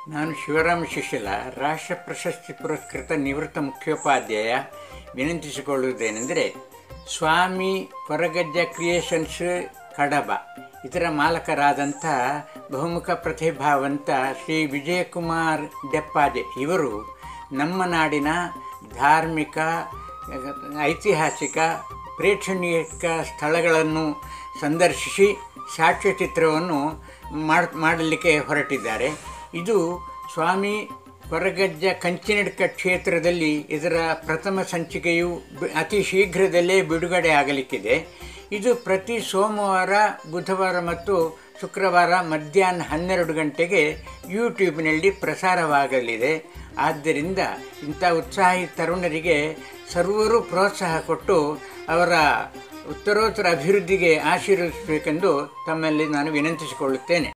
ನಾನು ಶಿವರಾಮ ಶಿಶಿಲ ರಾಷ್ಟ್ರ ಪ್ರಶಸ್ತಿ ಪುರಸ್ಕೃತ ನಿವೃತ್ತ ಮುಖ್ಯೋಪಾಧ್ಯಾಯ ವಿನಂತಿಸಿಕೊಳ್ಳುವುದೇನೆಂದರೆ ಸ್ವಾಮಿ ಕೊರಗಜ್ಜ ಕ್ರಿಯೇಷನ್ಸ್ ಕಡಬ ಇದರ ಮಾಲಕರಾದಂಥ ಬಹುಮುಖ ಪ್ರತಿಭಾವಂತ ಶ್ರೀ ವಿಜಯಕುಮಾರ್ ಡೆಪ್ಪಾಜೆ ಇವರು ನಮ್ಮ ನಾಡಿನ ಧಾರ್ಮಿಕ ಐತಿಹಾಸಿಕ ಪ್ರೇಕ್ಷಣೀಯ ಸ್ಥಳಗಳನ್ನು ಸಂದರ್ಶಿಸಿ ಸಾಕ್ಷ್ಯಚಿತ್ರವನ್ನು ಮಾಡ್ ಮಾಡಲಿಕ್ಕೆ ಹೊರಟಿದ್ದಾರೆ ಇದು ಸ್ವಾಮಿ ಕೊರಗಜ್ಜ ಕಂಚಿನಡ್ಕ ಕ್ಷೇತ್ರದಲ್ಲಿ ಇದರ ಪ್ರಥಮ ಸಂಚಿಕೆಯು ಬಿ- ಅತಿ ಶೀಘ್ರದಲ್ಲೇ ಬಿಡುಗಡೆ ಆಗಲಿಕ್ಕಿದೆ ಇದು ಪ್ರತಿ ಸೋಮವಾರ ಬುಧವಾರ ಮತ್ತು ಶುಕ್ರವಾರ ಮಧ್ಯಾಹ್ನ ಹನ್ನೆರಡು ಗಂಟೆಗೆ ಯೂಟ್ಯೂಬ್ನಲ್ಲಿ ಪ್ರಸಾರವಾಗಲಿದೆ ಆದ್ದರಿಂದ ಇಂಥ ಉತ್ಸಾಹಿ ತರುಣರಿಗೆ ಸರ್ವರೂ ಪ್ರೋತ್ಸಾಹ ಕೊಟ್ಟು ಅವರ ಉತ್ತರೋತ್ತರ ಅಭಿವೃದ್ಧಿಗೆ ಆಶೀರ್ವದಿಸಬೇಕೆಂದು ತಮ್ಮಲ್ಲಿ ನಾನು ವಿನಂತಿಸಿಕೊಳ್ಳುತ್ತೇನೆ